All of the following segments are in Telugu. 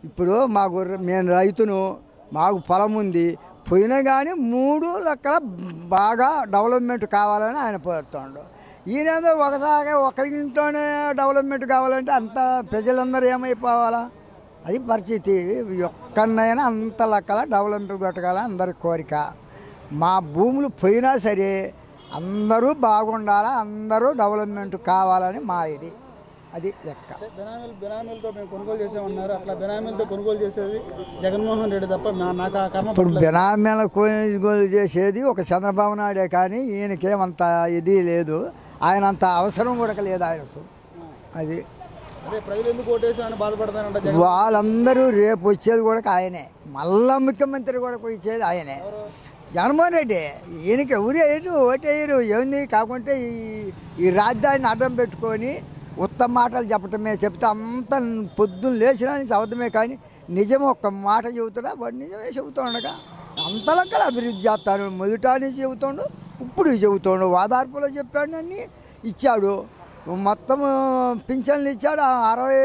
ఇప్పుడు మాకు నేను రైతును మాకు పొలం ఉంది పోయినా కానీ మూడు లెక్కల బాగా డెవలప్మెంట్ కావాలని ఆయన పోతాడు ఈయనేదో ఒకసారి ఒకరింట్లోనే డెవలప్మెంట్ కావాలంటే అంత ప్రజలందరూ ఏమైపోవాలా అది పరిస్థితి ఒక్కనైనా అంత లెక్కల డెవలప్మెంట్ పెట్టాలని అందరి కోరిక మా భూములు పోయినా సరే అందరూ బాగుండాలా అందరూ డెవలప్మెంట్ కావాలని మా ఇది అది లెక్క బెనామీలు బెనామీలతో మేము కొనుగోలు చేసామన్నారు అట్లా బెనామీలతో కొనుగోలు చేసేది జగన్మోహన్ రెడ్డి తప్ప నా- నాకు ఆ కర్మ ఇప్పుడు పట్టలేదు. బెనామీల కొనుగోలు చేసేది ఒక చంద్రబాబు నాయుడే కానీ ఈయనకేమంత ఇది లేదు ఆయన అంత అవసరం కూడా లేదు ఆయనకు అది అదే ప్రజలు ఎందుకు ఓటేసామని బాధపడతానంట జగన్ వాళ్ళందరూ రేపు వచ్చేది కూడా ఆయనే మళ్ళా ముఖ్యమంత్రి కూడా వచ్చేది ఆయనే జగన్మోహన్ రెడ్డి ఈయనకి ఎవరు వేయరు ఓటేయరు ఏంది కాకుంటే ఈ ఈ రాజధానిని అడ్డం పెట్టుకొని ఉత్తమ మాటలు చెప్పటమే చెప్తే అంత పొద్దున్న లేచినా నుంచి అవద్దమే కానీ నిజం ఒక్క మాట చెబుతాడా వాడు నిజమే చెబుతూ ఉండగా అంత లెక్కల అభివృద్ధి చేస్తాను మొదట నుంచి చెబుతాడు ఇప్పుడు చెబుతాడు వాదార్పులో చెప్పాడు అన్ని ఇచ్చాడు మొత్తం పింఛన్లు ఇచ్చాడు ఆ అరవై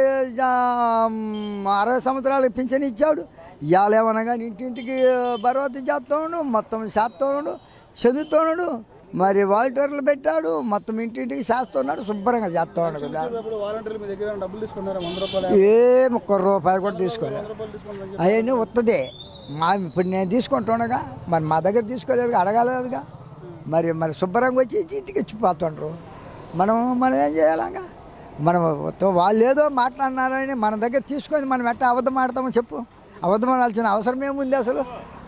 జా- అరవై సంవత్సరాలకు పింఛన్ ఇచ్చాడు ఇవాళ ఏమన్నా కానీ ఇంటింటికి భరోసా చేస్తున్నాడు మొత్తం చేస్తున్నాడు చదువుతున్నాడు మరి వాలంటీర్లు పెట్టాడు మొత్తం ఇంటింటికి చేస్తున్నాడు శుభ్రంగా చేస్తున్నాడు కదా ఇప్పుడు వాలంటీర్లు మీ దగ్గర ఏమైనా డబ్బులు తీసుకున్నారా వంద రూపాయలు ఏం ఒక్క రూపాయి కూడా తీసుకోలేదు వంద రూపాయలు తీసుకున్నారని అవన్నీ వస్తుంది మా ఇప్పుడు నేను తీసుకుంటుండగా మరి మా దగ్గర తీసుకోలేదు అడగలేదుగా మరి మరి శుభ్రంగా వచ్చి ఇంటికి ఇచ్చిపోతుండ్రు మనం మనం ఏం చేయాలంగా మనం తో- వాళ్ళు ఏదో మాట్లాడినారని మన దగ్గర తీసుకొని మనం ఎట్లా అబద్ధం ఆడతామో చెప్పు అబద్ధం ఆడాల్సిన అవసరం ఏముంది అసలు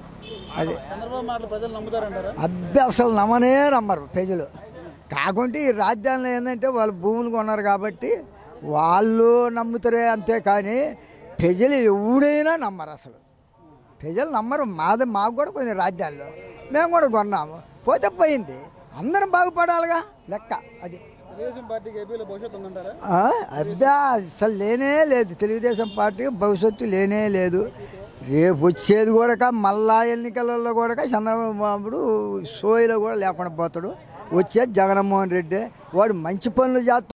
అది చంద్రబాబు మాటలు ప్రజలు నమ్ముతారంటారా అబ్బే అసలు నమ్మనే నమ్మరు ప్రజలు కాకుంటే ఈ రాజ్యాల్లో ఏంటంటే వాళ్ళు భూములు కొన్నారు కాబట్టి వాళ్ళు నమ్ముతారే అంతే కానీ ప్రజలు ఎవడైనా నమ్మరు అసలు ప్రజలు నమ్మరు మాది మాకు కూడా కొన్ని రాజ్యాల్లో మేము కూడా కొన్నాము పోతే పోయింది అందరం బాగుపడాలిగా లెక్క అది తెలుగుదేశం పార్టీకి ఏపీలో భవిష్యత్తు ఉందంటారా ఆ, అబ్బా అసలు లేనే లేదు తెలుగుదేశం పార్టీ భవిష్యత్తు లేనే లేదు రేపు వచ్చేది కూడా మళ్ళా ఎన్నికలలో కూడా చంద్రబాబు సోయిలో కూడా లేకుండా పోతాడు వచ్చేది జగన్మోహన్ రెడ్డి వాడు మంచి పనులు చేస్తాడు